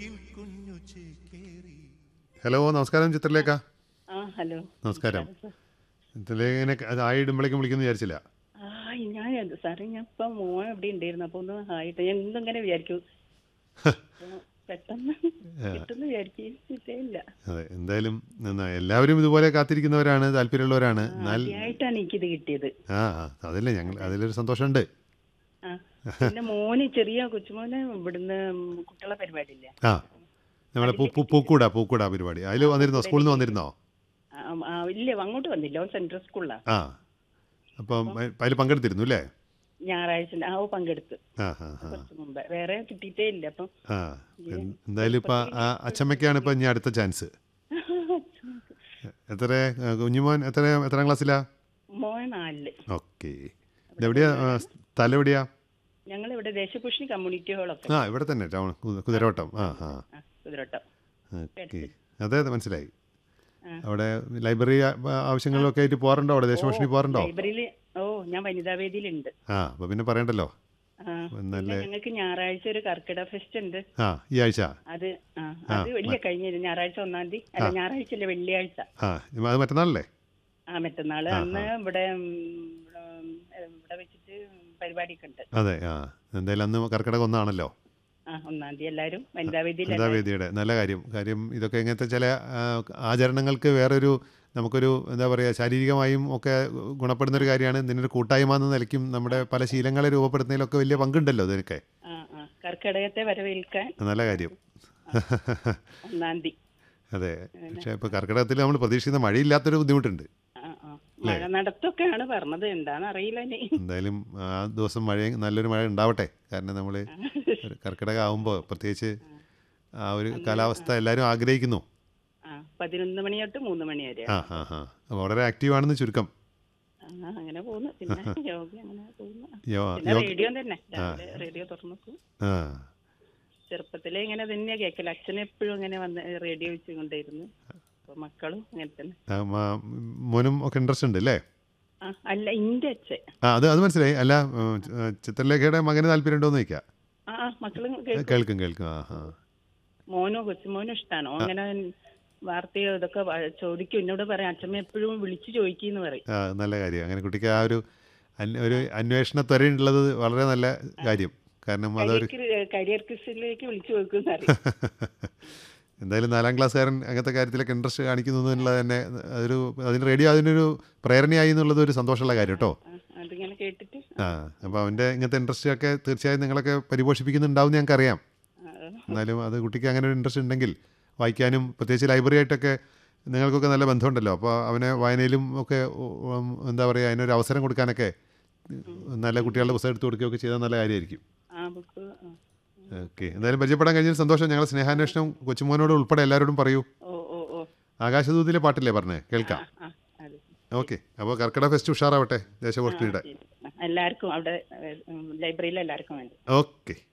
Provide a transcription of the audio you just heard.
Hello നമസ്കാരം ചിത്രലേഖ ആ hello നമസ്കാരം ചിത്രലേഖനെ ആയി ഇടുമ്പോഴേക്കും വിളിക്കുന്നു വിചാരിച്ചില്ല ആ ഞാൻ എന്ത് സാറേ ഞാൻ ഇപ്പം മോൻ ഇവിടെ ഉണ്ടായിരുന്നു അപ്പൊ ഒന്ന് ആയിട്ട് ഞാൻ എന്തും ഇങ്ങനെ വിചാരിക്കും അപ്പൊ പെട്ടെന്ന് കിട്ടുന്ന വിചാരിക്കില്ല ഇല്ല അതെ എന്തായാലും നന്നായി എല്ലാവരും ഇതുപോലെ കാത്തിരിക്കുന്നവരാണ് താല്പര്യമുള്ളവരാണ് എന്നാൽ ആദ്യമായിട്ടാണ് എനിക്കിത് കിട്ടിയത് ആ ആ, അതല്ലേ ഞങ്ങൾ അതിലൊരു സന്തോഷമുണ്ട് ആ പിന്നെ മോന് ചെറിയ കൊച്ചുമോന് ഇവിടുന്ന് കുട്ടികളെ പരിപാടിയില്ല ആ നമ്മുടെ പൂ പൂ- പൂക്കൂട പൂക്കൂട പരിപാടി അതിൽ വന്നിരുന്നോ സ്കൂളിൽ നിന്ന് വന്നിരുന്നോ ആ, ആ, ഇല്ല അങ്ങോട്ട് വന്നില്ല അവൻ സെൻട്രൽ സ്കൂളിലാണ് ആ അപ്പം അതിൽ പങ്കെടുത്തിരുന്നു അല്ലേ ഞായറാഴ്ച ആ ഓ പങ്കെടുത്ത് ആ ആ ആ കുറച്ച് മുമ്പ് വേറെ കിട്ടിയിട്ടേ ഇല്ല അപ്പം ആ എൻ- എന്തായാലും ഇപ്പം ആ അച്ചമ്മയ്ക്കാണ് ഇപ്പം ഇനി അടുത്ത ചാൻസ് എത്ര ആ, കുഞ്ഞുമോൻ എത്ര എത്രാം ക്ലാസ്സിലാ മോൻ നാലില് ഓക്കെ ഇതെവിടെയാ ആ, സ്ഥലം എവിടെയാ ഞങ്ങൾ ഇവിടെ ദേശപുഷ്ണി കമ്മ്യൂണിറ്റി ഹാളൊക്കെ ആ ഇവിടെ തന്നെ ടൗൺ കു- കുതിരവട്ടം ആ ആ ആ കുതിരവട്ടം ഓക്കെ അതെ അതെ മനസ്സിലായി ആ. അവിടെ ലൈബ്രറി ആ- ആവശ്യങ്ങളിലൊക്കെ ആയിട്ട് പോകാറുണ്ടോ അവിടെ ദേശഭൂഷണി പോകാറുണ്ടോ ലൈബ്രറിയിൽ ഓ ഞാൻ വനിതാ വേദിയിലുണ്ട് ആ അപ്പോൾ പിന്നെ പറയണ്ടല്ലോ ആ നല്ല പിന്നെ ഞങ്ങൾക്ക് ഞായറാഴ്ച ഒരു കർക്കിടക ഫെസ്റ്റ് ഉണ്ട് ആ ഈ ആഴ്ച അത് ആ അത് വലിയ കഴിഞ്ഞ ഞായറാഴ്ച ഒന്നാം തീയതി അല്ല ഞായറാഴ്ച അല്ല വെള്ളിയാഴ്ച ആ അത് മറ്റന്നാളല്ലേ ആ മറ്റന്നാള് അന്ന് ഇവിടെ ഉം, ഇവിടെ, ഉം, ഇവിടെ വെച്ചിട്ട് പരിപാടിയൊക്കെ ഉണ്ട് അതെ ആ എന്തായാലും അന്ന് കർക്കിടകം ഒന്നാണല്ലോ ആ ഒന്നാം തീയതി എല്ലാവരും വനിതാ വേദിയിൽ വനിതാ വേദിയുടെ നല്ല കാര്യം കാര്യം ഇതൊക്കെ ഇങ്ങനത്തെ ചില ആ, ആചരണങ്ങൾക്ക് വേറൊരു നമുക്കൊരു എന്താ പറയുക ശാരീരികമായും ഒക്കെ ഗുണപ്പെടുന്ന ഒരു കാര്യമാണ് ഇതിനൊരു കൂട്ടായ്മ എന്ന നിലയ്ക്കും നമ്മുടെ പല ശീലങ്ങളെ രൂപപ്പെടുത്തുന്നതിലൊക്കെ വലിയ പങ്കുണ്ടല്ലോ ഇതിനൊക്കെ ആ ആ കർക്കിടകത്തെ വരവേൽക്കാൻ നല്ല കാര്യം ഒന്നാം തീയതി അതെ പക്ഷേ ഇപ്പോൾ കർക്കിടകത്തിൽ നമ്മൾ പ്രതീക്ഷിക്കുന്ന മഴയില്ലാത്തൊരു ബുദ്ധിമുട്ടുണ്ട് ആ ആ മഴ നടത്തൊക്കെയാണ് പറഞ്ഞത് എന്താന്ന് അറിയില്ല ഇനി എന്തായാലും ആ ദിവസം മഴ നല്ലൊരു മഴ ഉണ്ടാവട്ടെ കാരണം നമ്മൾ കർക്കിടകം ആകുമ്പോൾ പ്രത്യേകിച്ച് ആ ഒരു കാലാവസ്ഥ എല്ലാവരും ആഗ്രഹിക്കുന്നു ആ പതിനൊന്ന് മണി തൊട്ട് മൂന്ന് മണി വരെ ആ ആ ആ അപ്പോൾ വളരെ ആക്റ്റീവാണെന്ന് ചുരുക്കം ആ, അങ്ങനെ പോകുന്നു പിന്നെ യോഗ അങ്ങനെ പോകുന്നു യോ പിന്നെ യോ റേഡിയോ തന്നെ രാവിലെ റേഡിയോ തുറന്നു നോക്കും ആ ചെറുപ്പത്തിലേ ഇങ്ങനെ തന്നെയാ കേക്കല അച്ഛൻ എപ്പോഴും ഇങ്ങനെ വന്ന് റേഡിയോ വെച്ചുകൊണ്ടിരുന്നു അപ്പൊ മക്കളും അങ്ങനെ തന്നെ ആ, മ- മോനും ഒക്കെ ഇൻട്രസ്റ്റ് ഉണ്ട് അല്ലേ ആ അല്ല ഇന്റെ അച്ഛൻ ആ അത് അത് മനസ്സിലായി അല്ല ഉം, ച- ചിത്രലേഖയുടെ മകന് താല്പര്യം ഉണ്ടോ എന്ന് ചോദിക്കാം ആ ആ മക്കളും കേൾക്കും കേൾക്കും കേൾക്കും ആ ആ മോനോ കൊച്ചുമോനോ ഇഷ്ടാണോ അങ്ങനെ വാർത്തയോ ഇതൊക്കെ വ- ചോദിക്കും എന്നോട് പറയാം അച്ഛമ്മ എപ്പോഴും വിളിച്ചു ചോദിക്കുന്നു പറയും ആ നല്ല കാര്യം അങ്ങനെ കുട്ടിക്ക് ആ ഒരു അന്വ- ഒരു അന്വേഷണ ത്വരയുള്ളത് വളരെ നല്ല കാര്യം കാരണം അതൊരു കരിയർ ക്രിസ്റ്റിലേക്ക് വിളിച്ചു ചോദിക്കുന്നു പറയും എന്തായാലും നാലാം ക്ലാസ്സുകാരൻ അങ്ങനത്തെ കാര്യത്തിലൊക്കെ ഇൻട്രസ്റ്റ് കാണിക്കുന്നു എന്നുള്ളത് തന്നെ അതൊരു അതിന് റേഡിയോ അതിനൊരു പ്രേരണയായി എന്നുള്ളത് ഒരു സന്തോഷമുള്ള കാര്യം കേട്ടോ ആ, അതിങ്ങനെ കേട്ടിട്ട് ആ അപ്പോൾ അവൻ്റെ ഇങ്ങനത്തെ ഇൻട്രസ്റ്റ് ഒക്കെ തീർച്ചയായും നിങ്ങളൊക്കെ പരിപോഷിപ്പിക്കുന്നുണ്ടാവും ഞങ്ങൾക്കറിയാം ആ, എന്നാലും അത് കുട്ടിക്ക് അങ്ങനെ ഒരു ഇൻട്രസ്റ്റ് ഉണ്ടെങ്കിൽ വായിക്കാനും പ്രത്യേകിച്ച് ലൈബ്രറി ആയിട്ടൊക്കെ നിങ്ങൾക്കൊക്കെ നല്ല ബന്ധമുണ്ടല്ലോ അപ്പോൾ അവനെ വായനയിലും ഒക്കെ ഉം, എന്താ പറയുക അതിനൊരു അവസരം കൊടുക്കാനൊക്കെ നല്ല കുട്ടികളുടെ പുസ്തകം എടുത്ത് കൊടുക്കുകയൊക്കെ ചെയ്താൽ നല്ല കാര്യമായിരിക്കും ആ ബുക്ക് ആ. ഓക്കെ എന്തായാലും പരിചയപ്പെടാൻ കഴിഞ്ഞ സന്തോഷം ഞങ്ങൾ സ്നേഹാന്വേഷണം കൊച്ചുമോനോട് ഉൾപ്പെടെ എല്ലാവരോടും പറയൂ ഓ ഓ ഓ ആകാശദൂതിലെ പാട്ടില്ലേ പറഞ്ഞേ കേൾക്കാം ആ അതെ ഓക്കെ അപ്പോൾ കർക്കിടക ഫെസ്റ്റ് ഉഷാറാവട്ടെ ദേശഭോഷ്ണിയുടെ എല്ലാവർക്കും അവിടെ ലൈബ്രറിയിൽ എല്ലാവർക്കും വേണ്ടി ഓക്കെ